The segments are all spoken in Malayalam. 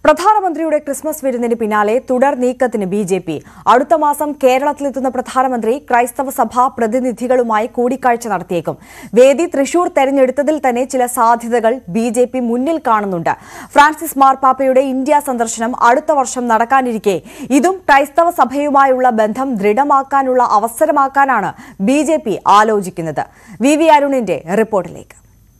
പ്രധാനമന്ത്രിയുടെ ക്രിസ്മസ് വിരുന്നിന് പിന്നാലെ തുടർ നീക്കത്തിന് ബി ജെ പി അടുത്ത മാസം കേരളത്തിലെത്തുന്ന പ്രധാനമന്ത്രി ക്രൈസ്തവ സഭാ പ്രതിനിധികളുമായി കൂടിക്കാഴ്ച നടത്തിയേക്കും വേദി തൃശൂർ തെരഞ്ഞെടുത്തതിൽ തന്നെ ചില സാധ്യതകൾ ബി ജെ പി മുന്നിൽ കാണുന്നുണ്ട് ഫ്രാൻസിസ് മാർപ്പാപ്പയുടെ ഇന്ത്യ സന്ദർശനം അടുത്ത വർഷം നടക്കാനിരിക്കെ ഇതും ക്രൈസ്തവ സഭയുമായുള്ള ബന്ധം ദൃഢമാക്കാനുള്ള അവസരമാക്കാനാണ് ബി ജെ പി ആലോചിക്കുന്നത് വി വി അരുണിന്റെ റിപ്പോർട്ടിലേക്ക്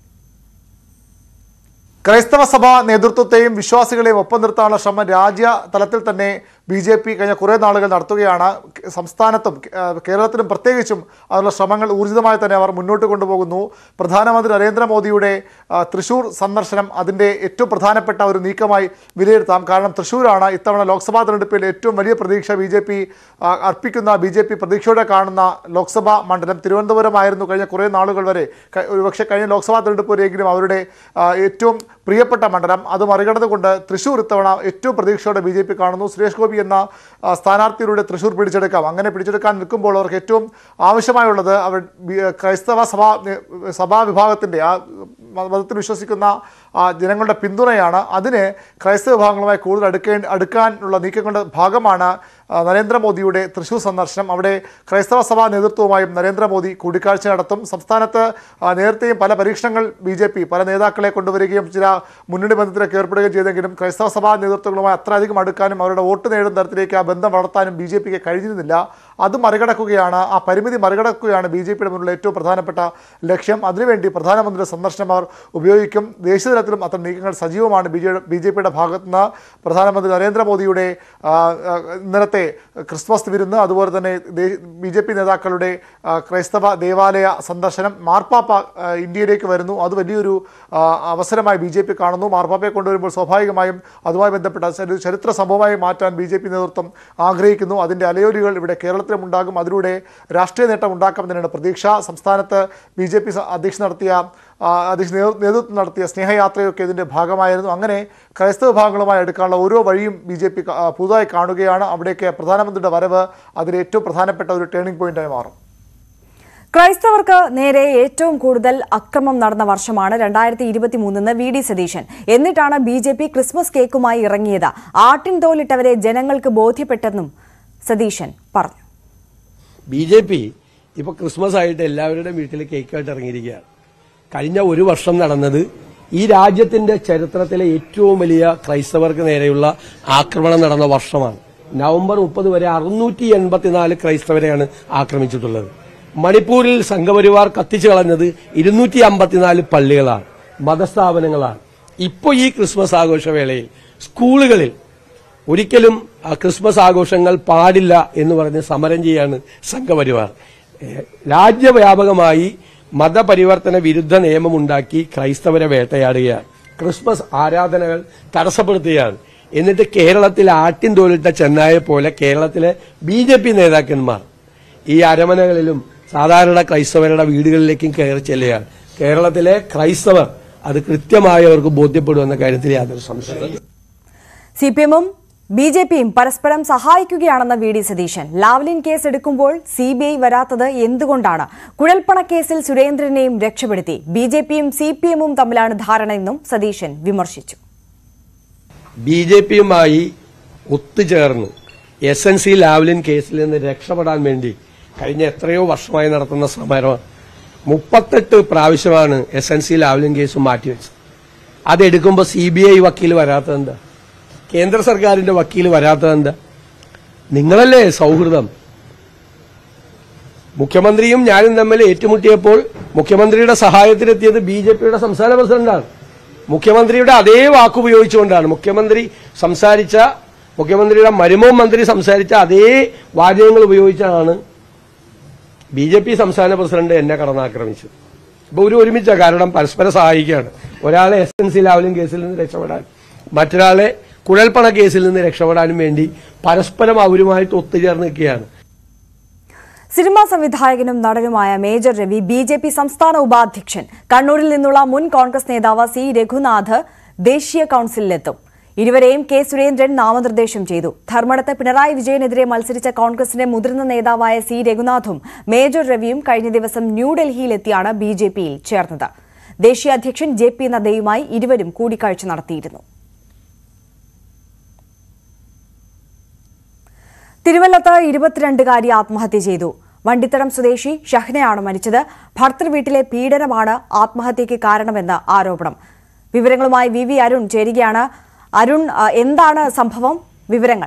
ക്രൈസ്തവ സഭാ നേതൃത്വത്തെയും വിശ്വാസികളെയും ഒപ്പം നിർത്താനുള്ള ശ്രമം രാജ്യ തലത്തിൽ തന്നെ ബി ജെ പി കഴിഞ്ഞ കുറേ നാളുകൾ നടത്തുകയാണ് സംസ്ഥാനത്തും ആ, കേരളത്തിലും പ്രത്യേകിച്ചും അതിനുള്ള ശ്രമങ്ങൾ ഊർജിതമായി തന്നെ അവർ മുന്നോട്ട് കൊണ്ടുപോകുന്നു പ്രധാനമന്ത്രി നരേന്ദ്രമോദിയുടെ ആ, തൃശൂർ സന്ദർശനം അതിൻ്റെ ഏറ്റവും പ്രധാനപ്പെട്ട ഒരു നീക്കമായി വിലയിരുത്താം കാരണം തൃശ്ശൂരാണ് ഇത്തവണ ലോക്സഭാ തെരഞ്ഞെടുപ്പിൽ ഏറ്റവും വലിയ പ്രതീക്ഷ ബി ജെ പി അർപ്പിക്കുന്ന ബി ജെ പി പ്രതീക്ഷയോടെ കാണുന്ന ലോക്സഭാ മണ്ഡലം തിരുവനന്തപുരമായിരുന്നു കഴിഞ്ഞ കുറേ നാളുകൾ വരെ ക- ഒരുപക്ഷെ കഴിഞ്ഞ ലോക്സഭാ തെരഞ്ഞെടുപ്പ് വരെയെങ്കിലും അവരുടെ ആ, ഏറ്റവും പ്രിയപ്പെട്ട മണ്ഡലം അത് മറികടന്നുകൊണ്ട് തൃശ്ശൂർ ഇത്തവണ ഏറ്റവും പ്രതീക്ഷയോടെ ബി ജെ പി കാണുന്നു സുരേഷ് ഗോപി എന്ന ആ, സ്ഥാനാർത്ഥിയിലൂടെ തൃശ്ശൂർ പിടിച്ചെടുക്കാം അങ്ങനെ പിടിച്ചെടുക്കാൻ നിൽക്കുമ്പോൾ അവർക്ക് ഏറ്റവും ആവശ്യമായുള്ളത് അവർ ബി- ക്രൈസ്തവ സഭാ സഭാ വിഭാഗത്തിൻ്റെ ആ മതത്തിൽ വിശ്വസിക്കുന്ന ആ ജനങ്ങളുടെ പിന്തുണയാണ് അതിന് ക്രൈസ്തവ വിഭാഗങ്ങളുമായി കൂടുതൽ അടുക്കേ അടുക്കാനുള്ള നീക്കങ്ങളുടെ ഭാഗമാണ് ആ, നരേന്ദ്രമോദിയുടെ തൃശൂർ സന്ദർശനം അവിടെ ക്രൈസ്തവ സഭാ നേതൃത്വവുമായും നരേന്ദ്രമോദി കൂടിക്കാഴ്ച നടത്തും സംസ്ഥാനത്ത് ആ, നേരത്തെയും പല പരീക്ഷണങ്ങൾ ബി ജെ പി പല നേതാക്കളെ കൊണ്ടുവരികയും ചില മുന്നണി ബന്ധത്തിലൊക്കെ ഏർപ്പെടുകയും ചെയ്തെങ്കിലും ക്രൈസ്തവ സഭാ നേതൃത്വങ്ങളുമായി അത്രയധികം അടുക്കാനും അവരുടെ വോട്ട് നേടുന്ന തരത്തിലേക്ക് ആ ബന്ധം വളർത്താനും ബി ജെ പിക്ക് കഴിഞ്ഞിരുന്നില്ല അത് മറികടക്കുകയാണ് ആ പരിമിതി മറികടക്കുകയാണ് ബി ജെ പിയുടെ മുന്നിലുള്ള ഏറ്റവും പ്രധാനപ്പെട്ട ലക്ഷ്യം അതിനുവേണ്ടി പ്രധാനമന്ത്രിയുടെ സന്ദർശനം അവർ ഉപയോഗിക്കും ദേശീയ തലത്തിലും അത്തരം നീക്കങ്ങൾ സജീവമാണ് ബി ജെ ബി ജെ പിയുടെ ഭാഗത്തു നിന്ന് പ്രധാനമന്ത്രി നരേന്ദ്രമോദിയുടെ ആ, ആ, ഇന്നലത്തെ ക്രിസ്മസ് വിരുന്ന് അതുപോലെ തന്നെ ബി ജെ പി നേതാക്കളുടെ ആ, ക്രൈസ്തവ ദേവാലയ സന്ദർശനം മാർപ്പാപ്പ ആ, ഇന്ത്യയിലേക്ക് വരുന്നു അത് വലിയൊരു ആ, അവസരമായി ബി ജെ പി കാണുന്നു മാർപ്പാപ്പയെ കൊണ്ടുവരുമ്പോൾ സ്വാഭാവികമായും അതുമായി ബന്ധപ്പെട്ട ചരി- ചരിത്ര സംഭവമായി മാറ്റാൻ ബി ജെ പി നേതൃത്വം ആഗ്രഹിക്കുന്നു അതിൻ്റെ അലയൊലികൾ ഇവിടെ കേരളത്തിലും ഉണ്ടാകും അതിലൂടെ രാഷ്ട്രീയ നേട്ടം ഉണ്ടാക്കാം തന്നെയാണ് പ്രതീക്ഷ സംസ്ഥാനത്ത് ബി ജെ പി അധ്യക്ഷ നടത്തിയ ആ, അധ്യക്ഷ നേതൃ- നേതൃത്വം നടത്തിയ സ്നേഹയാത്രയൊക്കെ ഇതിൻ്റെ ഭാഗമായിരുന്നു അങ്ങനെ ക്രൈസ്തവ വിഭാഗങ്ങളുമായി എടുക്കാനുള്ള ഓരോ വഴിയും ബി ജെ പി പുതുതായി കാണുകയാണ് അവിടേക്ക് പ്രധാനമന്ത്രിയുടെ വരവ് അതിൽ ഏറ്റവും പ്രധാനപ്പെട്ട ഒരു ടേണിംഗ് പോയിന്റായി മാറും ക്രൈസ്തവർക്ക് നേരെ ഏറ്റവും കൂടുതൽ അക്രമം നടന്ന വർഷമാണ് രണ്ടായിരത്തി ഇരുപത്തി മൂന്നിന്ന് വി ഡി സതീശൻ എന്നിട്ടാണ് ബി ജെ പി ക്രിസ്മസ് കേക്കുമായി ഇറങ്ങിയത് ആട്ടിൻ തോലിട്ടവരെ ജനങ്ങൾക്ക് ബോധ്യപ്പെട്ടെന്നും സതീശൻ പറഞ്ഞു ബി ജെ പി ഇപ്പൊ ക്രിസ്മസ് ആയിട്ട് എല്ലാവരുടെയും വീട്ടിൽ കേക്കായിട്ട് ഇറങ്ങിയിരിക്കുകയാണ് കഴിഞ്ഞ ഒരു വർഷം നടന്നത് ഈ രാജ്യത്തിന്റെ ചരിത്രത്തിലെ ഏറ്റവും വലിയ ക്രൈസ്തവർക്ക് നേരെയുള്ള ആക്രമണം നടന്ന വർഷമാണ് നവംബർ മുപ്പത് വരെ അറുന്നൂറ്റി എൺപത്തിനാല് ക്രൈസ്തവരെയാണ് ആക്രമിച്ചിട്ടുള്ളത് മണിപ്പൂരിൽ സംഘപരിവാർ കത്തിച്ചു കളഞ്ഞത് ഇരുന്നൂറ്റി അമ്പത്തിനാല് പള്ളികളാണ് മതസ്ഥാപനങ്ങളാണ് ഇപ്പോൾ ഈ ക്രിസ്മസ് ആഘോഷവേളയിൽ സ്കൂളുകളിൽ ഒരിക്കലും ആ ക്രിസ്മസ് ആഘോഷങ്ങൾ പാടില്ല എന്ന് പറഞ്ഞ് സമരം ചെയ്യാണ് സംഘപരിവാർ ഏഹ് രാജ്യവ്യാപകമായി മതപരിവർത്തന വിരുദ്ധ നിയമമുണ്ടാക്കി ക്രൈസ്തവരെ വേട്ടയാടുകയാണ് ക്രിസ്മസ് ആരാധനകൾ തടസ്സപ്പെടുത്തുകയാണ് എന്നിട്ട് കേരളത്തിൽ ആട്ടിൻ തോലിട്ട ചെന്നായെ പോലെ കേരളത്തിലെ ബി ജെ പി നേതാക്കന്മാർ ഈ അരമനകളിലും സാധാരണ ക്രൈസ്തവരുടെ വീടുകളിലേക്കും കയറി ചെല്ലുകയാണ് കേരളത്തിലെ ക്രൈസ്തവർ അത് കൃത്യമായി അവർക്ക് ബോധ്യപ്പെടുമെന്ന കാര്യത്തിൽ യാതൊരു സംശയമില്ല സി പി എമ്മും ബി ജെ പിയും പരസ്പരം സഹായിക്കുകയാണെന്ന V D Satheesan Lavalin case എടുക്കുമ്പോൾ സി ബി ഐ വരാത്തത് എന്തുകൊണ്ടാണ് കുഴൽപ്പണ കേസിൽ സുരേന്ദ്രനെയും രക്ഷപ്പെടുത്തി ബി ജെ പിയും സി പി എമ്മും തമ്മിലാണ് ധാരണയെന്നും സതീശൻ വിമർശിച്ചു ബി ജെ പിയുമായി ഒത്തുചേർന്ന് എസ് എൻ സി ലാവ്ലിൻ കേസിൽ നിന്ന് രക്ഷപ്പെടാൻ വേണ്ടി കഴിഞ്ഞ എത്രയോ വർഷമായി നടത്തുന്ന സമരമാണ് മുപ്പത്തെട്ട് പ്രാവശ്യമാണ് S N C Lavalin case മാറ്റിവെച്ചത് അതെടുക്കുമ്പോൾ സി ബി ഐ വക്കീൽ വരാത്തതെന്താ കേന്ദ്ര സർക്കാരിന്റെ വക്കീൽ വരാത്തതെന്താ നിങ്ങളല്ലേ സൗഹൃദം മുഖ്യമന്ത്രിയും ഞാനും തമ്മിൽ ഏറ്റുമുട്ടിയപ്പോൾ മുഖ്യമന്ത്രിയുടെ സഹായത്തിനെത്തിയത് ബി ജെ പിയുടെ സംസ്ഥാന പ്രസിഡന്റാണ് മുഖ്യമന്ത്രിയുടെ അതേ വാക്കുപയോഗിച്ചുകൊണ്ടാണ് മുഖ്യമന്ത്രി സംസാരിച്ച മുഖ്യമന്ത്രിയുടെ മരുമോൻ മന്ത്രി സംസാരിച്ച അതേ വാചകങ്ങൾ ഉപയോഗിച്ചാണ് ബി ജെ പി സംസ്ഥാന പ്രസിഡന്റ് എന്നെ കടന്നാക്രമിച്ചത് ഇപ്പൊ ഒരു ഒരുമിച്ച കാരണം പരസ്പരം സഹായിക്കുകയാണ് ഒരാളെ എസ് എൻ സി ലാവലിൻ കേസിൽ നിന്ന് രക്ഷപ്പെടാൻ മറ്റൊരാളെ കുഴൽപ്പണ കേസിൽ നിന്ന് രക്ഷപ്പെടാനും വേണ്ടി പരസ്പരം അവരുമായിട്ട് ഒത്തുചേർന്ന് നിൽക്കുകയാണ് സിനിമാ സംവിധായകനും നടനുമായ major Ravi B J P സംസ്ഥാന ഉപാധ്യക്ഷൻ കണ്ണൂരിൽ നിന്നുള്ള മുൻ കോൺഗ്രസ് നേതാവ് സി രഘുനാഥ് ദേശീയ കൌൺസിലിലെത്തും ഇരുവരെയും കെ സുരേന്ദ്രൻ നാമനിർദ്ദേശം ചെയ്തു ധർമ്മടത്ത് പിണറായി വിജയനെതിരെ മത്സരിച്ച കോൺഗ്രസിന്റെ മുതിർന്ന നേതാവായ സി രഘുനാഥും മേജർ രവിയും കഴിഞ്ഞ ദിവസം ന്യൂഡൽഹിയിലെത്തിയാണ് ബി ജെ പിയിൽ ചേർന്നത് ദേശീയ അധ്യക്ഷൻ ജെ പി നദ്ദയുമായി ഇരുവരും കൂടിക്കാഴ്ച നടത്തിയിരുന്നു തിരുവല്ലത്ത് ഇരുപത്തിരണ്ടുകാരി ആത്മഹത്യ ചെയ്തു വണ്ടിത്തടം സ്വദേശി ഷഹ്നയാണ് മരിച്ചത് ഭർത്തൃ വീട്ടിലെ പീഡനമാണ് ആത്മഹത്യയ്ക്ക് കാരണമെന്ന് ആരോപണം വിവരങ്ങളുമായി വി വി അരുൺ ചേരുകയാണ് അരുൺ ആ, എന്താണ് സംഭവം വിവരങ്ങൾ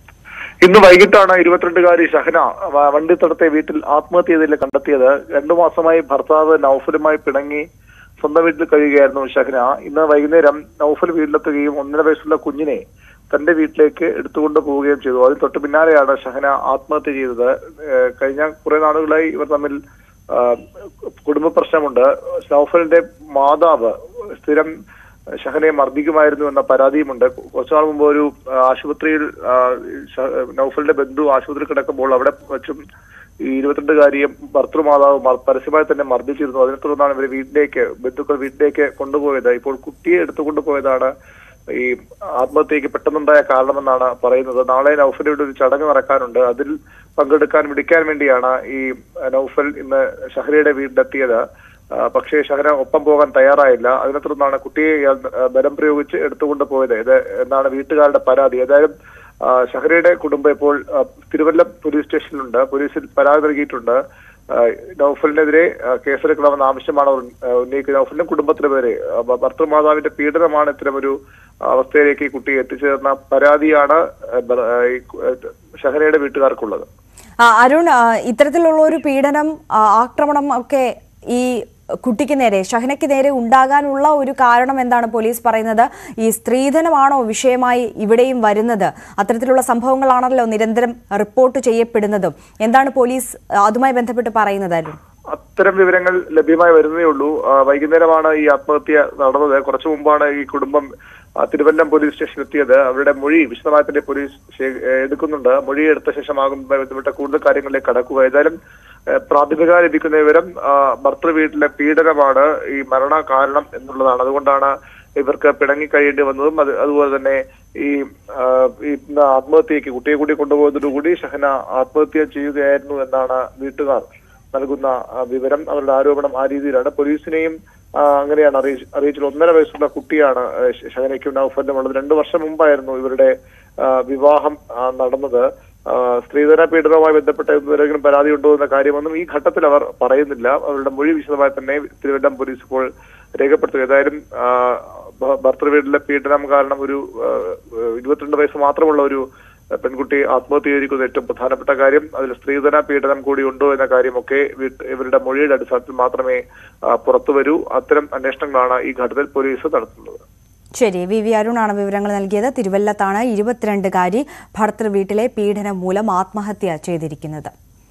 ഇന്ന് വൈകിട്ടാണ് ഇരുപത്തിരണ്ടുകാരി ഷഹന വ- വണ്ടിത്തടത്തെ വീട്ടിൽ ആത്മഹത്യ ചെയ്തതിൽ കണ്ടെത്തിയത് രണ്ടു മാസമായി ഭർത്താവ് നൌഫലുമായി പിണങ്ങി സ്വന്തം വീട്ടിൽ കഴിയുകയായിരുന്നു ഷഹന ഇന്ന് വൈകുന്നേരം നൌഫൽ വീട്ടിലെത്തുകയും ഒന്നര വയസ്സുള്ള കുഞ്ഞിനെ തന്റെ വീട്ടിലേക്ക് എടുത്തുകൊണ്ട് പോവുകയും ചെയ്തു അതിന് തൊട്ട് പിന്നാലെയാണ് ഷഹന ആത്മഹത്യ ചെയ്തത് ഏഹ് കഴിഞ്ഞ കുറെ നാളുകളായി ഇവർ തമ്മിൽ ആ, കുടുംബ പ്രശ്നമുണ്ട് നൌഫലിന്റെ മാതാവ് സ്ഥിരം ഷഹനെ മർദ്ദിക്കുമായിരുന്നു എന്ന പരാതിയുമുണ്ട് കുറച്ചുനാൾ മുമ്പ് ഒരു ആ, ആശുപത്രിയിൽ ആ, ഷ- നൗഫലിന്റെ ബന്ധു ആശുപത്രിയിൽ കിടക്കുമ്പോൾ അവിടെ വെച്ചും ഈ ഇരുപത്തിരണ്ടുകാരിയും ഭർത്തൃമാതാവ് മർ- പരസ്യമായി തന്നെ മർദ്ദിച്ചിരുന്നു അതിനെ തുടർന്നാണ് ഇവർ വീട്ടിലേക്ക് ബന്ധുക്കൾ വീട്ടിലേക്ക് കൊണ്ടുപോയത് ഇപ്പോൾ കുട്ടിയെ എടുത്തുകൊണ്ടുപോയതാണ് ഈ ആത്മഹത്യക്ക് പെട്ടെന്നുണ്ടായ കാരണമെന്നാണ് പറയുന്നത് നാളെ നൗഫലിയുടെ ഒരു ചടങ്ങ് നടക്കാനുണ്ട് അതിൽ പങ്കെടുക്കാൻ വിളിക്കാൻ വേണ്ടിയാണ് ഈ നൗഫൽ ഇന്ന് ഷഹരയുടെ വീട്ടിലെത്തിയത് ആ, പക്ഷേ ഷഹന ഒപ്പം പോകാൻ തയ്യാറായില്ല അതിനെ തുടർന്നാണ് കുട്ടിയെ ഇയാൾ ആ, ബലം പ്രയോഗിച്ച് എടുത്തുകൊണ്ട് പോയത് ഇത് എന്നാണ് വീട്ടുകാരുടെ പരാതി ഏതായാലും ആ, ഷഹരയുടെ കുടുംബം ഇപ്പോൾ ആ, തിരുവല്ലം പോലീസ് സ്റ്റേഷനിലുണ്ട് പോലീസിൽ പരാതി നൽകിയിട്ടുണ്ട് ആ, നൗഫലിനെതിരെ ആ, കേസെടുക്കണമെന്ന ആവശ്യമാണ് അവർ ആ, ഉന്നയിക്കുന്നത് നൗഫലിനും കുടുംബത്തിനും പേരെ ഭർത്തൃമാതാവിന്റെ പീഡനമാണ് ഇത്തരമൊരു അവസ്ഥയിലേക്ക് ഈ കുട്ടിയെ എത്തിച്ചേർന്ന പരാതിയാണ് ആ, ബ- ആ, ഈ കു- ആ, ഷഹനയുടെ വീട്ടുകാർക്കുള്ളത് ആ, അരുൺ ആ, ഇത്തരത്തിലുള്ള ഒരു പീഡനം ആ, ആക്രമണം ഒക്കെ ഈ കുട്ടിക്ക് നേരെ ഷഹനയ്ക്ക് നേരെ ഉണ്ടാകാനുള്ള ഒരു കാരണം എന്താണ് പോലീസ് പറയുന്നത് ഈ സ്ത്രീധനമാണോ വിഷയമായി ഇവിടെയും വരുന്നത് അത്തരത്തിലുള്ള സംഭവങ്ങളാണല്ലോ നിരന്തരം റിപ്പോർട്ട് ചെയ്യപ്പെടുന്നതും എന്താണ് പോലീസ് ആ, അതുമായി ബന്ധപ്പെട്ട് പറയുന്നത് അരുൺ അത്തരം വിവരങ്ങൾ ലഭ്യമായി വരുന്നതേ ഉള്ളൂ ആ, വൈകുന്നേരമാണ് ഈ ആത്മഹത്യ നടന്നത് കുറച്ചു മുമ്പാണ് ഈ കുടുംബം ആ, തിരുവല്ലം പോലീസ് സ്റ്റേഷനിൽ എത്തിയത് അവരുടെ മൊഴി വിശദമായി തന്നെ പോലീസ് ശേ- ഏ, എടുക്കുന്നുണ്ട് മൊഴി എടുത്ത ശേഷമാകും ബന്ധപ്പെട്ട കൂടുതൽ കാര്യങ്ങളിലേക്ക് കടക്കുക ഏതായാലും ഏ, പ്രാഥമികമായി ലഭിക്കുന്ന വിവരം ആ, ഭർത്തൃ വീട്ടിലെ പീഡനമാണ് ഈ മരണ കാരണം എന്നുള്ളതാണ് അതുകൊണ്ടാണ് ഇവർക്ക് പിണങ്ങി കഴിയേണ്ടി വന്നതും അത് അതുപോലെ തന്നെ ഈ ആ, ഈ ഇന്ന് ആത്മഹത്യക്ക് കുട്ടിയെ കൂടി കൊണ്ടുപോകുന്നതോടുകൂടി ഷഹന ആത്മഹത്യ ചെയ്യുകയായിരുന്നു എന്നാണ് വീട്ടുകാർ നൽകുന്ന ആ, വിവരം അവരുടെ ആരോപണം ആ രീതിയിലാണ് പോലീസിനെയും ആ, അങ്ങനെയാണ് അറിയിച്ച- അറിയിച്ചത് ഒന്നര വയസ്സുള്ള കുട്ടിയാണ് ആ, ഷ- ഷഹനയ്ക്കും നൌഫലിനും ഉള്ളത് രണ്ടു വർഷം മുമ്പായിരുന്നു ഇവരുടെ ആ, വിവാഹം ആ, നടന്നത് ആ, സ്ത്രീധന പീഡനവുമായി ബന്ധപ്പെട്ട എന്തെങ്കിലും പരാതി ഉണ്ടോ എന്ന കാര്യമൊന്നും ഈ ഘട്ടത്തിൽ അവർ പറയുന്നില്ല അവരുടെ മൊഴി വിശദമായി തന്നെ തിരുവല്ലം പോലീസ് ഇപ്പോൾ രേഖപ്പെടുത്തുക ഏതായാലും ആ, ഭ- ഭർത്തൃ വീട്ടിലെ പീഡനം കാരണം ഒരു ആ, ഇരുപത്തിരണ്ട് വയസ്സ് മാത്രമുള്ള ഒരു പെൺകുട്ടി ആത്മഹത്യ ചെയ്തിരിക്കുന്ന ഏറ്റവും പ്രധാനപ്പെട്ട കാര്യം അതിൽ സ്ത്രീധന പീഡനം കൂടി ഉണ്ടോ എന്ന കാര്യമൊക്കെ വീട്ട് ഇവരുടെ മൊഴിയുടെ അടിസ്ഥാനത്തിൽ മാത്രമേ ആ, പുറത്തു വരൂ അത്തരം അന്വേഷണങ്ങളാണ് ഈ ഘട്ടത്തിൽ പോലീസ് നടത്തുന്നത് ശരി വി വി അരുണാണ് വിവരങ്ങൾ നൽകിയത് തിരുവല്ലത്താണ് ഇരുപത്തിരണ്ടുകാരി ഭർത്തൃ വീട്ടിലെ പീഡനം മൂലം ആത്മഹത്യ ചെയ്തിരിക്കുന്നത്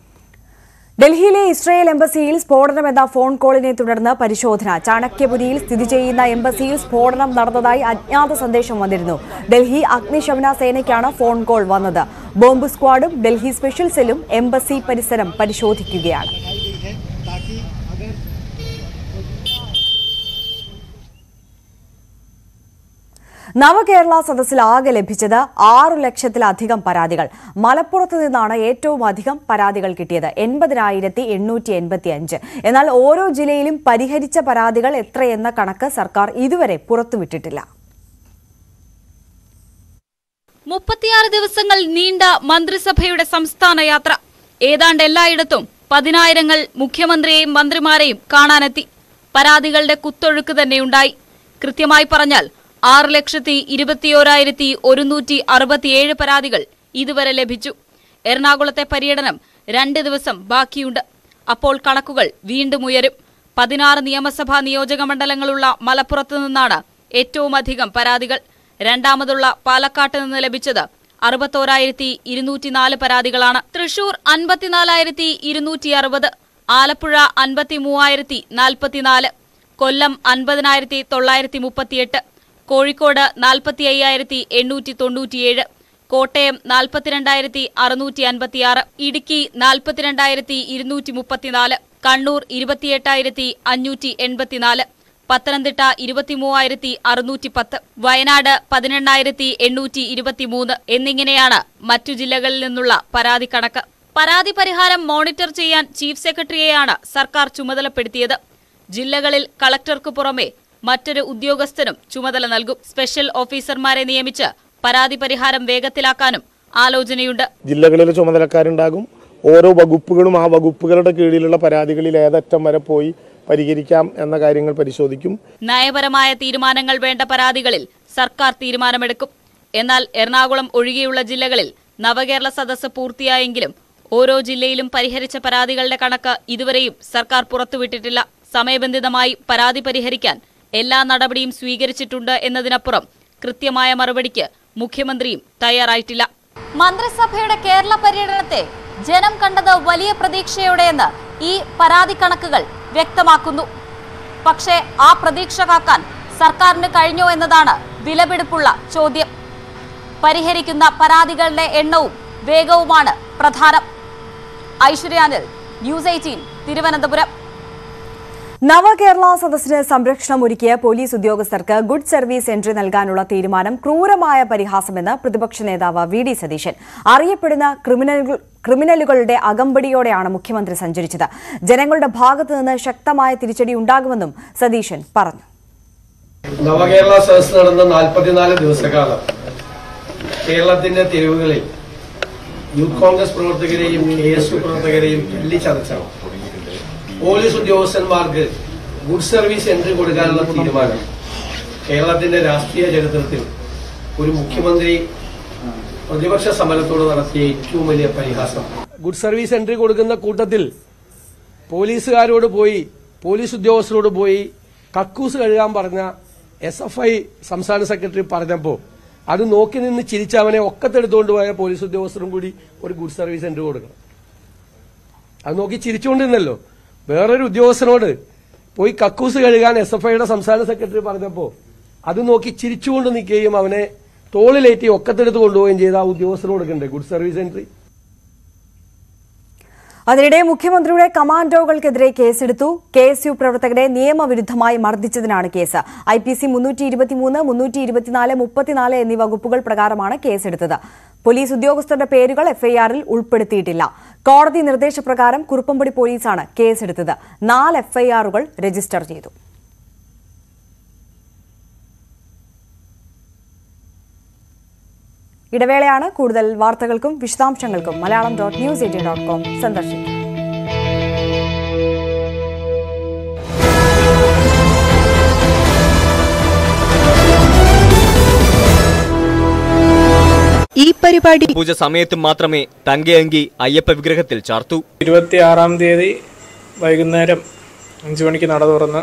ഡൽഹിയിലെ ഇസ്രയേൽ എംബസിയിൽ സ്ഫോടനം എന്ന ഫോൺ കോളിനെ തുടർന്ന് പരിശോധന ചാണക്യപുരിയിൽ സ്ഥിതി ചെയ്യുന്ന എംബസിയിൽ സ്ഫോടനം നടന്നതായി അജ്ഞാത സന്ദേശം വന്നിരുന്നു ഡൽഹി അഗ്നിശമന സേനയ്ക്കാണ് ഫോൺ കോൾ വന്നത് ബോംബ് സ്ക്വാഡും ഡൽഹി സ്പെഷ്യൽ സെല്ലും എംബസി പരിസരം പരിശോധിക്കുകയാണ് നവകേരള സദസ്സിൽ ആകെ ലഭിച്ചത് ആറു ലക്ഷത്തിലധികം പരാതികൾ മലപ്പുറത്ത് നിന്നാണ് ഏറ്റവും അധികം പരാതികൾ കിട്ടിയത് എൺപതിനായിരത്തി എണ്ണൂറ്റി എൺപത്തി അഞ്ച് എന്നാൽ ഓരോ ജില്ലയിലും പരിഹരിച്ച പരാതികൾ എത്രയെന്ന കണക്ക് സർക്കാർ ഇതുവരെ പുറത്തുവിട്ടിട്ടില്ല മുപ്പത്തിയാറ് ദിവസങ്ങൾ നീണ്ട മന്ത്രിസഭയുടെ സംസ്ഥാന യാത്ര ഏതാണ്ട് എല്ലായിടത്തും പതിനായിരങ്ങൾ മുഖ്യമന്ത്രിയെയും മന്ത്രിമാരെയും കാണാനെത്തി പരാതികളുടെ കുത്തൊഴുക്ക് തന്നെയുണ്ടായി കൃത്യമായി പറഞ്ഞാൽ ആറ് ലക്ഷത്തി ഇരുപത്തിയോരായിരത്തി ഒരുന്നൂറ്റി അറുപത്തിയേഴ് പരാതികൾ ഇതുവരെ ലഭിച്ചു എറണാകുളത്തെ പര്യടനം രണ്ട് ദിവസം ബാക്കിയുണ്ട് അപ്പോൾ കണക്കുകൾ വീണ്ടും ഉയരും പതിനാറ് നിയമസഭാ നിയോജക മണ്ഡലങ്ങളുള്ള മലപ്പുറത്ത് നിന്നാണ് ഏറ്റവും അധികം പരാതികൾ രണ്ടാമതുള്ള പാലക്കാട്ട് നിന്ന് ലഭിച്ചത് അറുപത്തോരായിരത്തി ഇരുന്നൂറ്റിനാല് പരാതികളാണ് തൃശൂർ അൻപത്തിനാലായിരത്തി ഇരുന്നൂറ്റി അറുപത് ആലപ്പുഴ അൻപത്തി മൂവായിരത്തി നാൽപ്പത്തിനാല് കൊല്ലം അൻപതിനായിരത്തി തൊള്ളായിരത്തി മുപ്പത്തിയെട്ട് കോഴിക്കോട് നാൽപ്പത്തി അയ്യായിരത്തി എണ്ണൂറ്റി തൊണ്ണൂറ്റിയേഴ് കോട്ടയം നാൽപ്പത്തിരണ്ടായിരത്തി അറുന്നൂറ്റി അൻപത്തിയാറ് ഇടുക്കി നാൽപ്പത്തിരണ്ടായിരത്തി ഇരുന്നൂറ്റി മുപ്പത്തിനാല് കണ്ണൂർ ഇരുപത്തിയെട്ടായിരത്തി അഞ്ഞൂറ്റി എൺപത്തിനാല് പത്തനംതിട്ട ഇരുപത്തിമൂവായിരത്തി അറുന്നൂറ്റി പത്ത് വയനാട് പതിനെണ്ണായിരത്തി എണ്ണൂറ്റി ഇരുപത്തിമൂന്ന് എന്നിങ്ങനെയാണ് മറ്റു ജില്ലകളിൽ നിന്നുള്ള പരാതി കണക്ക് പരാതി പരിഹാരം മോണിറ്റർ ചെയ്യാൻ ചീഫ് സെക്രട്ടറിയെയാണ് സർക്കാർ ചുമതലപ്പെടുത്തിയത് ജില്ലകളിൽ കളക്ടർക്ക് പുറമെ മറ്റൊരു ഉദ്യോഗസ്ഥനും ചുമതല നൽകും സ്പെഷ്യൽ ഓഫീസർമാരെ നിയമിച്ച് പരാതി പരിഹാരം വേഗത്തിലാക്കാനും ആലോചനയുണ്ട് ജില്ലകളിൽ ചുമതലക്കാരുണ്ടാകും ഓരോ വകുപ്പുകളും ആ വകുപ്പുകളുടെ കീഴിലുള്ള പരാതികളിൽ ഏതറ്റം വരെ പോയി പരിഹരിക്കാം എന്ന കാര്യങ്ങൾ പരിശോധിക്കും നയപരമായ തീരുമാനങ്ങൾ വേണ്ട പരാതികളിൽ സർക്കാർ തീരുമാനമെടുക്കും എന്നാൽ എറണാകുളം ഒഴികെയുള്ള ജില്ലകളിൽ നവകേരള സദസ്സ് പൂർത്തിയായെങ്കിലും ഓരോ ജില്ലയിലും പരിഹരിച്ച പരാതികളുടെ കണക്ക് ഇതുവരെയും സർക്കാർ പുറത്തുവിട്ടിട്ടില്ല സമയബന്ധിതമായി പരാതി പരിഹരിക്കാൻ എല്ലാ നടപടിയും സ്വീകരിച്ചിട്ടുണ്ട് എന്നതിനപ്പുറം കൃത്യമായ മറുപടിക്ക് മുഖ്യമന്ത്രിയും തയ്യാറായിട്ടില്ല മന്ത്രിസഭയുടെ കേരള പര്യടനത്തെ ജനം കണ്ടത് വലിയ പ്രതീക്ഷയോടെയെന്ന് ഈ പരാതി കണക്കുകൾ വ്യക്തമാക്കുന്നു പക്ഷേ ആ പ്രതീക്ഷ കാക്കാൻ സർക്കാരിന് കഴിഞ്ഞോ എന്നതാണ് വിലപിടിപ്പുള്ള ചോദ്യം പരിഹരിക്കുന്ന പരാതികളുടെ എണ്ണവും വേഗവുമാണ് പ്രധാനം ഐശ്വര്യാനിൽ ന്യൂസ് എയ്റ്റീൻ തിരുവനന്തപുരം നവകേരള സദസ്സിന് സംരക്ഷണം ഒരുക്കിയ പോലീസ് ഉദ്യോഗസ്ഥർക്ക് ഗുഡ് സർവീസ് എൻട്രി നൽകാനുള്ള തീരുമാനം ക്രൂരമായ പരിഹാസമെന്ന് പ്രതിപക്ഷ നേതാവ് വി ഡി സതീശൻ അറിയപ്പെടുന്ന ക്രിമിനലുകൾ ക്രിമിനലുകളുടെ അകമ്പടിയോടെയാണ് മുഖ്യമന്ത്രി സഞ്ചരിച്ചത് ജനങ്ങളുടെ ഭാഗത്തു നിന്ന് ശക്തമായ തിരിച്ചടി ഉണ്ടാകുമെന്നും സതീശൻ പറഞ്ഞു നവകേരള സദസ് നടന്ന നാൽപ്പത്തിനാല് ദിവസക്കാലം കേരളത്തിന്റെ തെരുവുകളിൽ യൂത്ത് കോൺഗ്രസ് പ്രവർത്തകരെയും കെ എസ് യു പ്രവർത്തകരെയും വെള്ളിച്ചതച്ചാണ് പോലീസ് ഉദ്യോഗസ്ഥന്മാർക്ക് ഗുഡ് സർവീസ് എൻട്രി കൊടുക്കാനുള്ള തീരുമാനം കേരളത്തിന്റെ രാഷ്ട്രീയ ചരിത്രത്തിൽ ഒരു മുഖ്യമന്ത്രി പ്രതിപക്ഷ സമരത്തോട് നടത്തിയ ഏറ്റവും വലിയ പരിഹാസം ഗുഡ് സർവീസ് എൻട്രി കൊടുക്കുന്ന കൂട്ടത്തിൽ പോലീസുകാരോട് പോയി പോലീസ് ഉദ്യോഗസ്ഥരോട് പോയി കക്കൂസ് കഴുകാൻ പറഞ്ഞ എസ് എഫ് ഐ സംസ്ഥാന സെക്രട്ടറി പറഞ്ഞപ്പോൾ അത് നോക്കി നിന്ന് ചിരിച്ച അവനെ ഒക്കത്തെടുത്തുകൊണ്ട് പോയ പോലീസ് ഉദ്യോഗസ്ഥരും കൂടി ഒരു ഗുഡ് സർവീസ് എൻട്രി കൊടുക്കണം അത് നോക്കി ചിരിച്ചുകൊണ്ടിരുന്നല്ലോ വേറൊരു ഉദ്യോഗസ്ഥനോട് പോയി കക്കൂസ് കഴുകാൻ എസ് എഫ് ഐയുടെ സംസ്ഥാന സെക്രട്ടറി പറഞ്ഞപ്പോൾ അത് നോക്കി ചിരിച്ചുകൊണ്ട് നിൽക്കുകയും അവനെ തോളിലേറ്റി ഒക്കത്തെടുത്ത് കൊണ്ടുപോവുകയും ചെയ്ത ആ ഉദ്യോഗസ്ഥന് കൊടുക്കണ്ടേ ഗുഡ് സർവീസ് എൻട്രി അതിനിടെ മുഖ്യമന്ത്രിയുടെ കമാൻഡോകൾക്കെതിരെ കേസെടുത്തു കെ എസ് യു പ്രവർത്തകരെ നിയമവിരുദ്ധമായി മർദ്ദിച്ചതിനാണ് കേസ് ഐ പി സി മുന്നൂറ്റി ഇരുപത്തിമൂന്ന് മുന്നൂറ്റി ഇരുപത്തിനാല് മുപ്പത്തിനാല് എന്നീ വകുപ്പുകൾ പ്രകാരമാണ് കേസെടുത്തത് പോലീസ് ഉദ്യോഗസ്ഥരുടെ പേരുകൾ എഫ്ഐആറിൽ ഉൾപ്പെടുത്തിയിട്ടില്ല കോടതി നിർദ്ദേശപ്രകാരം കുറുപ്പമ്പടി പോലീസാണ് കേസെടുത്തത് നാല് എഫ്ഐആറുകൾ രജിസ്റ്റർ ചെയ്തു ഇടവേളയാണ് കൂടുതൽ വാർത്തകൾക്കും വിശദാംശങ്ങൾക്കും Malayalam dot news eighteen dot com സന്ദർശിക്കും ഈ പരിപാടി പൂജ സമയത്ത് മാത്രമേ തങ്കയങ്കി അയ്യപ്പ വിഗ്രഹത്തിൽ ചാർത്തു ഇരുപത്തിയാറാം തീയതി വൈകുന്നേരം അഞ്ച് മണിക്ക് നട തുറന്ന്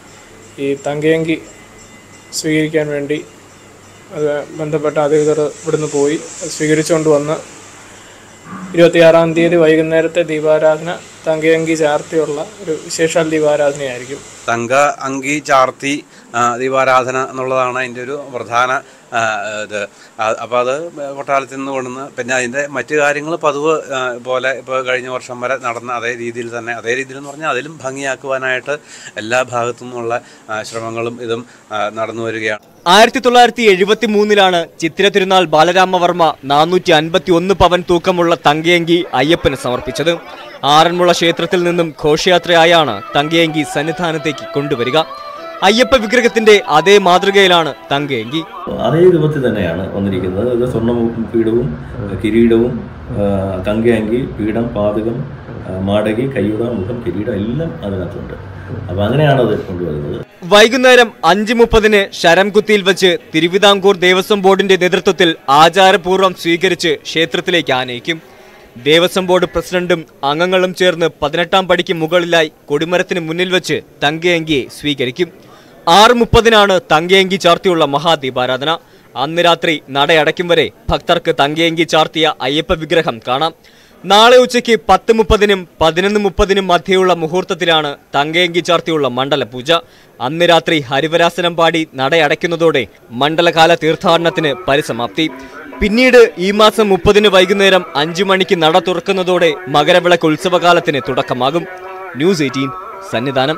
ഈ തങ്കയങ്കി സ്വീകരിക്കാൻ വേണ്ടി അത് ബന്ധപ്പെട്ട അധികൃതർ ഇവിടുന്ന് പോയി അത് സ്വീകരിച്ചുകൊണ്ട് വന്ന് ഇരുപത്തിയാറാം തീയതി വൈകുന്നേരത്തെ ദീപാരാധന തങ്കയങ്കി ചാർത്തിയുള്ള ഒരു വിശേഷാൽ ദീപാരാധനയായിരിക്കും തങ്ക അങ്കി ചാർത്തി ആ, ദീപാരാധന എന്നുള്ളതാണ് അതിൻ്റെ ഒരു പ്രധാന ആ, ഇത് അപ്പോൾ അത് കൊട്ടാരത്തിൽ നിന്ന് കൊണ്ടുവന്ന് പിന്നെ അതിൻ്റെ മറ്റു കാര്യങ്ങൾ പതിവ് ആ, പോലെ ഇപ്പോൾ കഴിഞ്ഞ വർഷം വരെ നടന്ന അതേ രീതിയിൽ തന്നെ അതേ രീതിയിൽ എന്ന് പറഞ്ഞാൽ അതിലും ഭംഗിയാക്കുവാനായിട്ട് എല്ലാ ഭാഗത്തു നിന്നുള്ള ആ, ശ്രമങ്ങളും ഇതും ആ, നടന്നു വരികയാണ് ആയിരത്തി തൊള്ളായിരത്തി എഴുപത്തി മൂന്നിലാണ് ചിത്തിര തിരുനാൾ ബാലരാമവർമ്മ നാനൂറ്റി അൻപത്തി ഒന്ന് പവൻ തൂക്കമുള്ള തങ്കയങ്കി അയ്യപ്പന് സമർപ്പിച്ചത് ആറന്മുള ക്ഷേത്രത്തിൽ നിന്നും ഘോഷയാത്രയായാണ് തങ്കയങ്കി സന്നിധാനത്തേക്ക് കൊണ്ടുവരിക അയ്യപ്പ വിഗ്രഹത്തിന്റെ അതേ മാതൃകയിലാണ് തങ്കയങ്കി അതേ രൂപത്തിൽ തന്നെയാണ് വന്നിരിക്കുന്നത് ഇത് സ്വർണ്ണ പീഠവും കിരീടവും ആ, തങ്കയങ്കി പീഠം പാതകം ആ, മാടകി കയ്യുറ മുഖം കിരീടം എല്ലാം അതിനകത്തുണ്ട് അപ്പം അങ്ങനെയാണ് അത് കൊണ്ടുവരുന്നത് വൈകുന്നേരം അഞ്ച് മുപ്പതിന് ശരംകുത്തിയിൽ വെച്ച് തിരുവിതാംകൂർ ദേവസ്വം ബോർഡിന്റെ നേതൃത്വത്തിൽ ആചാരപൂർവ്വം സ്വീകരിച്ച് ക്ഷേത്രത്തിലേക്ക് ആനയിക്കും ദേവസ്വം ബോർഡ് പ്രസിഡന്റും അംഗങ്ങളും ചേർന്ന് പതിനെട്ടാം പടിക്ക് മുകളിലായി കൊടിമരത്തിന് മുന്നിൽ വെച്ച് തങ്കയങ്കിയെ സ്വീകരിക്കും ആറ് മുപ്പതിനാണ് തങ്കയങ്കി ചാർത്തിയുള്ള മഹാദീപാരാധന അന്ന് രാത്രി നടയടയ്ക്കും വരെ ഭക്തർക്ക് തങ്കയങ്കി ചാർത്തിയ അയ്യപ്പ വിഗ്രഹം കാണാം നാളെ ഉച്ചയ്ക്ക് പത്ത് മുപ്പതിനും പതിനൊന്ന് മുപ്പതിനും മധ്യയുള്ള മുഹൂർത്തത്തിലാണ് തങ്കയങ്കി ചാർത്തിയുള്ള മണ്ഡലപൂജ അന്ന് രാത്രി ഹരിവരാസനം പാടി നടയടയ്ക്കുന്നതോടെ മണ്ഡലകാല തീർത്ഥാടനത്തിന് പരിസമാപ്തി പിന്നീട് ഈ മാസം മുപ്പതിന് വൈകുന്നേരം അഞ്ചു മണിക്ക് നട തുറക്കുന്നതോടെ മകരവിളക്ക് ഉത്സവകാലത്തിന് തുടക്കമാകും ന്യൂസ് എയ്റ്റീൻ സന്നിധാനം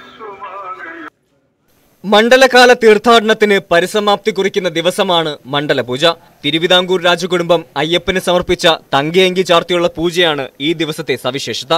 മണ്ഡലകാല തീർത്ഥാടനത്തിന് പരിസമാപ്തി കുറിക്കുന്ന ദിവസമാണ് മണ്ഡലപൂജ തിരുവിതാംകൂർ രാജകുടുംബം അയ്യപ്പന് സമർപ്പിച്ച തങ്കയങ്കി ചാർത്തിയുള്ള പൂജയാണ് ഈ ദിവസത്തെ സവിശേഷത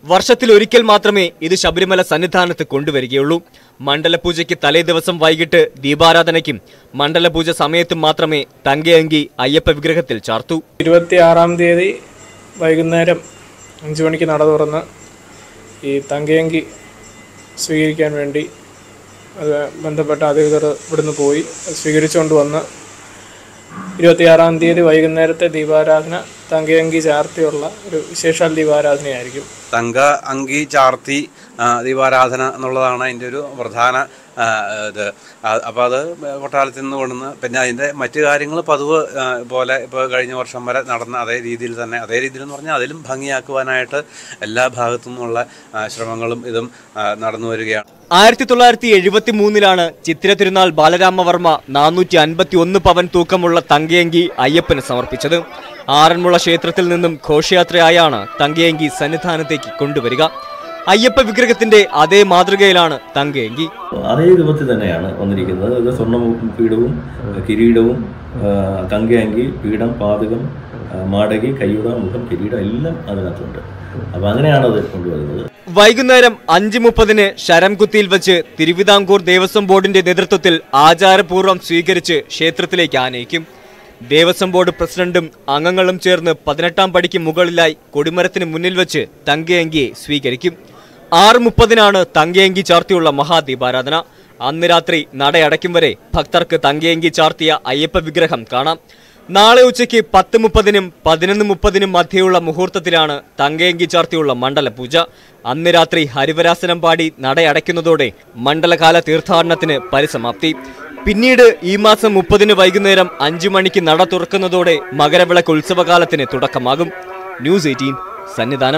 വർഷത്തിൽ ഒരിക്കൽ മാത്രമേ ഇത് ശബരിമല സന്നിധാനത്ത് കൊണ്ടുവരികയുള്ളൂ മണ്ഡലപൂജയ്ക്ക് തലേ ദിവസം വൈകിട്ട് ദീപാരാധനയ്ക്കും മണ്ഡലപൂജ സമയത്തും മാത്രമേ തങ്കയങ്കി അയ്യപ്പ വിഗ്രഹത്തിൽ ചാർത്തു ഇരുപത്തിയാറാം തീയതി വൈകുന്നേരം അഞ്ച് മണിക്ക് നട തുറന്ന് ഈ തങ്കയങ്കി സ്വീകരിക്കാൻ വേണ്ടി അത് ബന്ധപ്പെട്ട അധികൃതർ ഇവിടുന്ന് പോയി അത് സ്വീകരിച്ചുകൊണ്ട് വന്ന് ഇരുപത്തിയാറാം തീയതി വൈകുന്നേരത്തെ ദീപാരാധന തങ്കയങ്കി ചാർത്തിയുള്ള ഒരു വിശേഷാൽ ദീപാരാധനയായിരിക്കും തങ്ക അങ്കി ചാർത്തി ആ, ദീപാരാധന എന്നുള്ളതാണ് അതിൻ്റെ ഒരു പ്രധാന ആ, ഇത് അപ്പോൾ അത് കൊട്ടാരത്തിൽ നിന്ന് കൊണ്ടുവന്ന് പിന്നെ അതിൻ്റെ മറ്റു കാര്യങ്ങൾ പതിവ് ആ, പോലെ ഇപ്പോൾ കഴിഞ്ഞ വർഷം വരെ നടന്ന അതേ രീതിയിൽ തന്നെ അതേ രീതിയിൽ എന്ന് പറഞ്ഞാൽ അതിലും ഭംഗിയാക്കുവാനായിട്ട് എല്ലാ ഭാഗത്തു നിന്നുള്ള ആ, ശ്രമങ്ങളും ഇതും ആ, നടന്നു വരികയാണ് ആയിരത്തി തൊള്ളായിരത്തി എഴുപത്തി മൂന്നിലാണ് ചിത്തിര തിരുനാൾ ബാലരാമവർമ്മ നാനൂറ്റി അൻപത്തി ഒന്ന് പവൻ തൂക്കമുള്ള തങ്കയങ്കി അയ്യപ്പന് സമർപ്പിച്ചത് ആറന്മുള ക്ഷേത്രത്തിൽ നിന്നും ഘോഷയാത്രയായാണ് തങ്കയങ്കി സന്നിധാനത്തേക്ക് കൊണ്ടുവരിക അയ്യപ്പ വിഗ്രഹത്തിന്റെ അതേ മാതൃകയിലാണ് തങ്കയങ്കി അതേ രൂപത്തിൽ തന്നെയാണ് വന്നിരിക്കുന്നത് ഇത് സ്വർണ്ണ പീഠവും കിരീടവും ആ, കങ്കയങ്കി പീഠം പാതകം ആ, മാടകി കയ്യുറ മുഖം കിരീടം എല്ലാം അതിനകത്തുണ്ട് അപ്പം അങ്ങനെയാണ് അത് കൊണ്ടുവരുന്നത് വൈകുന്നേരം അഞ്ച് മുപ്പതിന് ശരംകുത്തിയിൽ വെച്ച് തിരുവിതാംകൂർ ദേവസ്വം ബോർഡിന്റെ നേതൃത്വത്തിൽ ആചാരപൂർവ്വം സ്വീകരിച്ച് ക്ഷേത്രത്തിലേക്ക് ആനയിക്കും ദേവസ്വം ബോർഡ് പ്രസിഡന്റും അംഗങ്ങളും ചേർന്ന് പതിനെട്ടാം പടിക്ക് മുകളിലായി കൊടിമരത്തിന് മുന്നിൽ വെച്ച് തങ്കയങ്കിയെ സ്വീകരിക്കും ആറ് മുപ്പതിനാണ് തങ്കയങ്കി ചാർത്തിയുള്ള മഹാദീപാരാധന അന്ന് രാത്രി നടയടയ്ക്കും വരെ ഭക്തർക്ക് തങ്കയങ്കി ചാർത്തിയ അയ്യപ്പ വിഗ്രഹം കാണാം നാളെ ഉച്ചയ്ക്ക് പത്ത് മുപ്പതിനും പതിനൊന്ന് മുപ്പതിനും മധ്യയുള്ള മുഹൂർത്തത്തിലാണ് തങ്കയങ്കി ചാർത്തിയുള്ള മണ്ഡലപൂജ അന്ന് രാത്രി ഹരിവരാസനം പാടി നടയടയ്ക്കുന്നതോടെ മണ്ഡലകാല തീർത്ഥാടനത്തിന് പരിസമാപ്തി പിന്നീട് ഈ മാസം മുപ്പതിന് വൈകുന്നേരം അഞ്ചു മണിക്ക് നട തുറക്കുന്നതോടെ മകരവിളക്ക് ഉത്സവകാലത്തിന് തുടക്കമാകും ന്യൂസ് എയ്റ്റീൻ സന്നിധാനം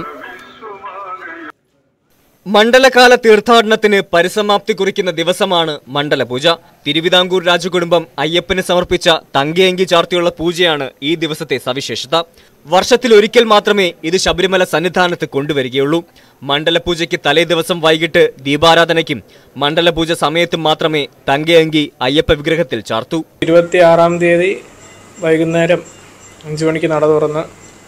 മണ്ഡലകാല തീർത്ഥാടനത്തിന് പരിസമാപ്തി കുറിക്കുന്ന ദിവസമാണ് മണ്ഡലപൂജ തിരുവിതാംകൂർ രാജകുടുംബം അയ്യപ്പന് സമർപ്പിച്ച തങ്കയങ്കി ചാർത്തിയുള്ള പൂജയാണ് ഈ ദിവസത്തെ സവിശേഷത വർഷത്തിൽ ഒരിക്കൽ മാത്രമേ ഇത് ശബരിമല സന്നിധാനത്ത് കൊണ്ടുവരികയുള്ളൂ മണ്ഡലപൂജയ്ക്ക് തലേ ദിവസം വൈകിട്ട് ദീപാരാധനയ്ക്കും മണ്ഡലപൂജ സമയത്തും മാത്രമേ തങ്കയങ്കി അയ്യപ്പ വിഗ്രഹത്തിൽ ചാർത്തു ഇരുപത്തിയാറാം തീയതി വൈകുന്നേരം അഞ്ച് മണിക്ക് നട തുറന്ന്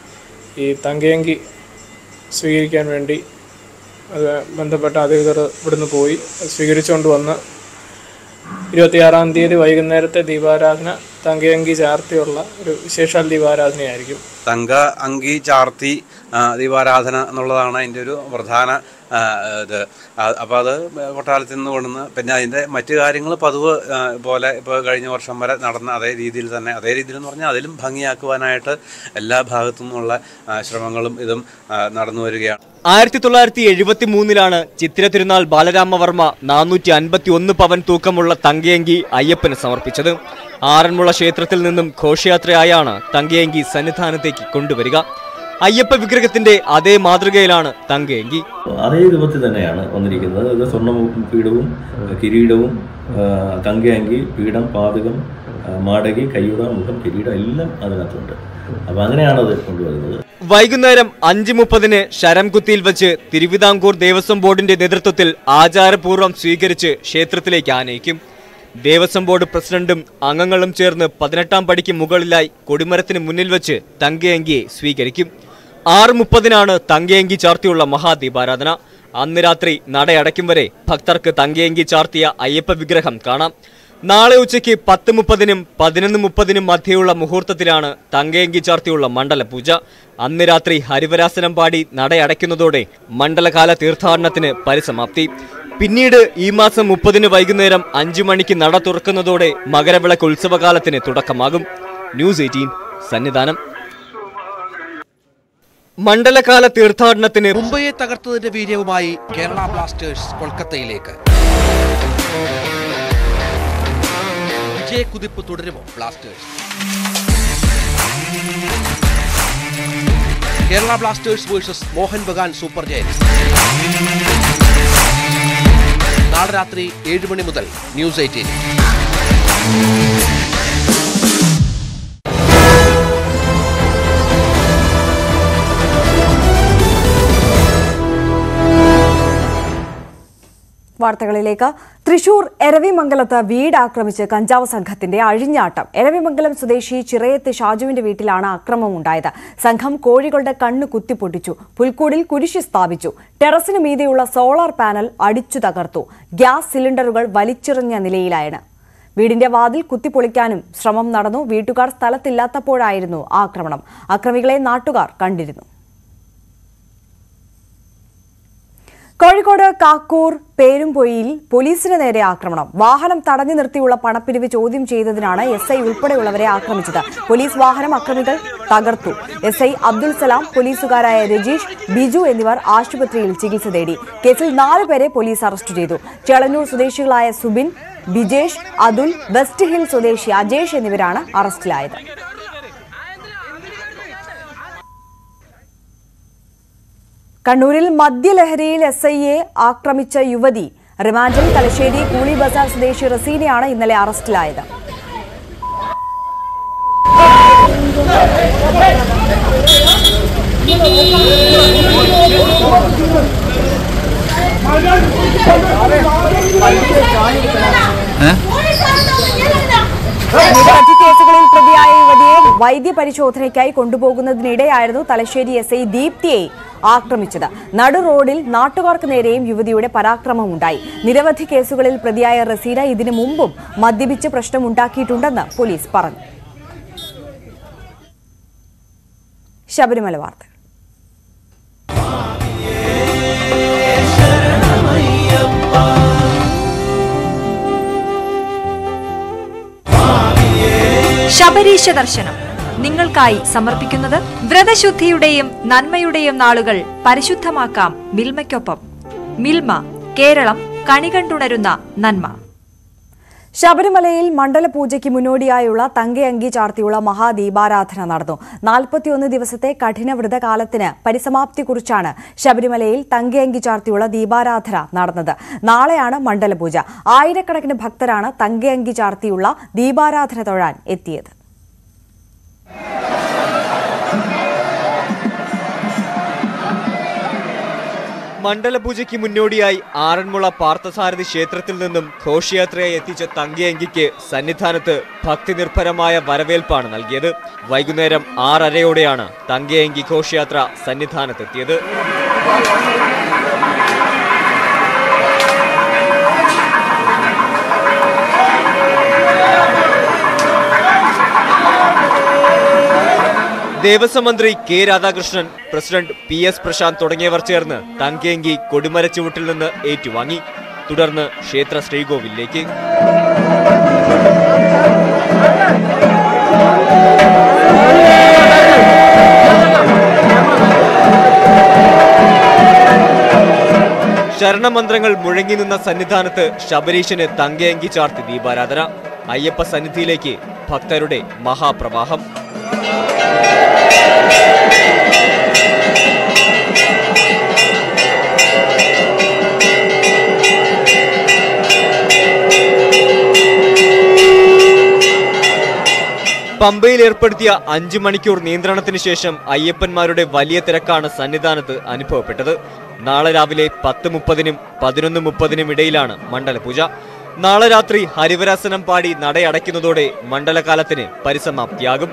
ഈ തങ്കയങ്കി സ്വീകരിക്കാൻ വേണ്ടി അത് ബന്ധപ്പെട്ട അധികൃതർ ഇവിടുന്ന് പോയി അത് സ്വീകരിച്ചുകൊണ്ട് വന്ന് ഇരുപത്തിയാറാം തീയതി വൈകുന്നേരത്തെ ദീപാരാധന തങ്കയങ്കി ചാർത്തിയുള്ള ഒരു വിശേഷാൽ ദീപാരാധനയായിരിക്കും തങ്ക അങ്കി ചാർത്തി ആ, ദീപാരാധന എന്നുള്ളതാണ് അതിൻ്റെ ഒരു പ്രധാന ആ, ഇത് അപ്പോൾ അത് കൊട്ടാരത്തിൽ നിന്ന് കൊണ്ടുവന്ന് പിന്നെ അതിൻ്റെ മറ്റു കാര്യങ്ങൾ പതിവ് ആ, പോലെ ഇപ്പോൾ കഴിഞ്ഞ വർഷം വരെ നടന്ന അതേ രീതിയിൽ തന്നെ അതേ രീതിയിൽ എന്ന് പറഞ്ഞാൽ അതിലും ഭംഗിയാക്കുവാനായിട്ട് എല്ലാ ഭാഗത്തു നിന്നുള്ള ആ, ശ്രമങ്ങളും ഇതും ആ, നടന്നു വരികയാണ് ആയിരത്തി തൊള്ളായിരത്തി എഴുപത്തി മൂന്നിലാണ് ചിത്തിര തിരുനാൾ ബാലരാമവർമ്മ നാനൂറ്റി അൻപത്തി ഒന്ന് പവൻ തൂക്കമുള്ള തങ്കയങ്കി അയ്യപ്പന് സമർപ്പിച്ചത് ആറന്മുള ക്ഷേത്രത്തിൽ നിന്നും ഘോഷയാത്രയായാണ് തങ്കയങ്കി സന്നിധാനത്തേക്ക് കൊണ്ടുവരിക അയ്യപ്പ വിഗ്രഹത്തിന്റെ അതേ മാതൃകയിലാണ് തങ്കയങ്കി അതേ രൂപത്തിൽ തന്നെയാണ് വന്നിരിക്കുന്നത് ഇത് സ്വർണ്ണ പീഠവും കിരീടവും ആ, കങ്കയങ്കി പീഠം പാതകം ആ, മാടകി കയ്യുറ മുഖം കിരീടം എല്ലാം അതിനകത്തുണ്ട് അപ്പം അങ്ങനെയാണ് അത് കൊണ്ടുവരുന്നത് വൈകുന്നേരം അഞ്ച് മുപ്പതിന് ശരംകുത്തിയിൽ വെച്ച് തിരുവിതാംകൂർ ദേവസ്വം ബോർഡിന്റെ നേതൃത്വത്തിൽ ആചാരപൂർവ്വം സ്വീകരിച്ച് ക്ഷേത്രത്തിലേക്ക് ആനയിക്കും ദേവസ്വം ബോർഡ് പ്രസിഡന്റും അംഗങ്ങളും ചേർന്ന് പതിനെട്ടാം പടിക്ക് മുകളിലായി കൊടിമരത്തിന് മുന്നിൽ വെച്ച് തങ്കയങ്കിയെ സ്വീകരിക്കും ആറ് മുപ്പതിനാണ് തങ്കയങ്കി ചാർത്തിയുള്ള മഹാദീപാരാധന അന്ന് രാത്രി നടയടയ്ക്കും വരെ ഭക്തർക്ക് തങ്കയങ്കി ചാർത്തിയ അയ്യപ്പ വിഗ്രഹം കാണാം നാളെ ഉച്ചയ്ക്ക് പത്ത് മുപ്പതിനും പതിനൊന്ന് മുപ്പതിനും മധ്യയുള്ള മുഹൂർത്തത്തിലാണ് തങ്കയങ്കി ചാർത്തിയുള്ള മണ്ഡലപൂജ അന്ന് രാത്രി ഹരിവരാസനം പാടി നടയടയ്ക്കുന്നതോടെ മണ്ഡലകാല തീർത്ഥാടനത്തിന് പരിസമാപ്തി പിന്നീട് ഈ മാസം മുപ്പതിന് വൈകുന്നേരം അഞ്ചു മണിക്ക് നട തുറക്കുന്നതോടെ മകരവിളക്ക് ഉത്സവകാലത്തിന് തുടക്കമാകും ന്യൂസ് എയ്റ്റീൻ സന്നിധാനം മണ്ഡലകാല തീർത്ഥാടനത്തിന് മുംബൈയെ തകർത്തതിന്റെ വീര്യവുമായി കേരള ബ്ലാസ്റ്റേഴ്സ് കൊൽക്കത്തയിലേക്ക് വിജയക്കുതിപ്പ് തുടരുമോ Blasters Kerala Blasters versus Mohan Bagan Super Giants നാളെ രാത്രി ഏഴ് മണി മുതൽ ന്യൂസ് എയ്റ്റീൻ വാർത്തകളിലേക്ക് തൃശൂർ എരവിമംഗലത്ത് വീട് ആക്രമിച്ച് കഞ്ചാവ് സംഘത്തിന്റെ അഴിഞ്ഞാട്ടം എരവിമംഗലം സ്വദേശി ചിറയത്ത് ഷാജുവിന്റെ വീട്ടിലാണ് അക്രമം ഉണ്ടായത് സംഘം കോഴികളുടെ കണ്ണ് കുത്തിപ്പൊട്ടിച്ചു പുൽക്കൂടിൽ കുരിശ് സ്ഥാപിച്ചു ടെറസിന് മീതെയുള്ള സോളാർ പാനൽ അടിച്ചു തകർത്തു ഗ്യാസ് സിലിണ്ടറുകൾ വലിച്ചെറിഞ്ഞ നിലയിലായാണ് വീടിന്റെ വാതിൽ കുത്തിപ്പൊളിക്കാനും ശ്രമം നടന്നു വീട്ടുകാർ സ്ഥലത്തില്ലാത്തപ്പോഴായിരുന്നു ആക്രമണം അക്രമികളെ നാട്ടുകാർ കണ്ടിരുന്നു കോഴിക്കോട് കാക്കൂർ പേരുംപൊയിൽ പോലീസിന് നേരെ ആക്രമണം വാഹനം തടഞ്ഞു നിർത്തിയുള്ള പണപ്പിരിവ് ചോദ്യം ചെയ്തതിനാണ് എസ് ഐ ഉൾപ്പെടെയുള്ളവരെ ആക്രമിച്ചത് പോലീസ് വാഹനം അക്രമികൾ തകർത്തു എസ് ഐ അബ്ദുൽ സലാം പോലീസുകാരായ രജീഷ് ബിജു എന്നിവർ ആശുപത്രിയിൽ ചികിത്സ തേടി കേസിൽ നാല് പേരെ പോലീസ് അറസ്റ്റ് ചെയ്തു ചേളന്നൂർ സ്വദേശികളായ സുബിൻ ബിജേഷ് അതുൽ വെസ്റ്റ് ഹിൽ സ്വദേശി അജേഷ് എന്നിവരാണ് അറസ്റ്റിലായത് കണ്ണൂരിൽ മദ്യലഹരിയിൽ എസ് ഐയെ ആക്രമിച്ച യുവതി റിമാൻഡിൽ തലശ്ശേരി കൂളി ബസാർ സ്വദേശി റസീനയാണ് ഇന്നലെ അറസ്റ്റിലായത് നിരവധി കേസുകളിൽ പ്രതിയായ യുവതിയെ വൈദ്യപരിശോധനയ്ക്കായി കൊണ്ടുപോകുന്നതിനിടെയായിരുന്നു തലശ്ശേരി എസ് ഐ ദീപ്തിയെ ആക്രമിച്ചത് നടു റോഡിൽ നാട്ടുകാർക്ക് നേരെയും യുവതിയുടെ പരാക്രമമുണ്ടായി നിരവധി കേസുകളിൽ പ്രതിയായ റസീന ഇതിനു മുമ്പും മദ്യപിച്ച് പ്രശ്നമുണ്ടാക്കിയിട്ടുണ്ടെന്ന് പോലീസ് പറഞ്ഞു ശബരിമല വാർത്ത ശബരീശ ദർശനം നിങ്ങൾക്കായി സമർപ്പിക്കുന്നത് വ്രതശുദ്ധിയുടെയും നന്മയുടെയും നാളുകൾ പരിശുദ്ധമാക്കാം മിൽമയ്ക്കൊപ്പം മിൽമ കേരളം കണികണ്ടുണരുന്ന നന്മ ശബരിമലയിൽ മണ്ഡലപൂജയ്ക്ക് മുന്നോടിയായുള്ള തങ്കയങ്കി ചാർത്തിയുള്ള മഹാദീപാരാധന നടന്നു നാൽപ്പത്തിയൊന്ന് ദിവസത്തെ കഠിന വ്രതകാലത്തിന് പരിസമാപ്തി കുറിച്ചാണ് ശബരിമലയിൽ തങ്കയങ്കി ചാർത്തിയുള്ള ദീപാരാധന നടന്നത് നാളെയാണ് മണ്ഡലപൂജ ആയിരക്കണക്കിന് ഭക്തരാണ് തങ്കയങ്കി ചാർത്തിയുള്ള ദീപാരാധന തൊഴാൻ എത്തിയത് മണ്ഡലപൂജയ്ക്ക് മുന്നോടിയായി ആറന്മുള പാർത്ഥസാരഥി ക്ഷേത്രത്തിൽ നിന്നും ഘോഷയാത്രയായി എത്തിച്ച തങ്കയങ്കിക്ക് സന്നിധാനത്ത് ഭക്തിനിർഭരമായ വരവേൽപ്പാണ് നൽകിയത് വൈകുന്നേരം ആറരയോടെയാണ് തങ്കയങ്കി ഘോഷയാത്ര സന്നിധാനത്തെത്തിയത് ദേവസ്വം മന്ത്രി K Radhakrishnan president P S Prashanth തുടങ്ങിയവർ ചേർന്ന് തങ്കേങ്കി കൊടിമര ചുവട്ടിൽ നിന്ന് ഏറ്റുവാങ്ങി തുടർന്ന് ക്ഷേത്ര ശ്രീകോവിലേക്ക് ശരണമന്ത്രങ്ങൾ മുഴങ്ങി നിന്ന സന്നിധാനത്ത് ശബരീശന് തങ്കയങ്കി ചാർത്തി ദീപാരാധന അയ്യപ്പ സന്നിധിയിലേക്ക് ഭക്തരുടെ മഹാപ്രവാഹം പമ്പയിൽ ഏർപ്പെടുത്തിയ അഞ്ചു മണിക്കൂർ നിയന്ത്രണത്തിന് ശേഷം അയ്യപ്പന്മാരുടെ വലിയ തിരക്കാണ് സന്നിധാനത്ത് അനുഭവപ്പെട്ടത് നാളെ രാവിലെ പത്ത് മുപ്പതിനും പതിനൊന്ന് മുപ്പതിനും ഇടയിലാണ് മണ്ഡലപൂജ നാളെ രാത്രി ഹരിവരാസനം പാടി നടയടയ്ക്കുന്നതോടെ മണ്ഡലകാലത്തിന് പരിസമാപ്തിയാകും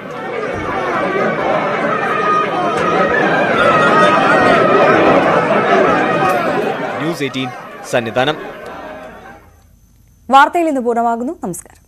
ന്യൂസ് എയ്റ്റീൻ സന്നിധാനം വാർത്തയിൽ ഇന്ന് പൂർണ്ണമാകുന്നു നമസ്കാരം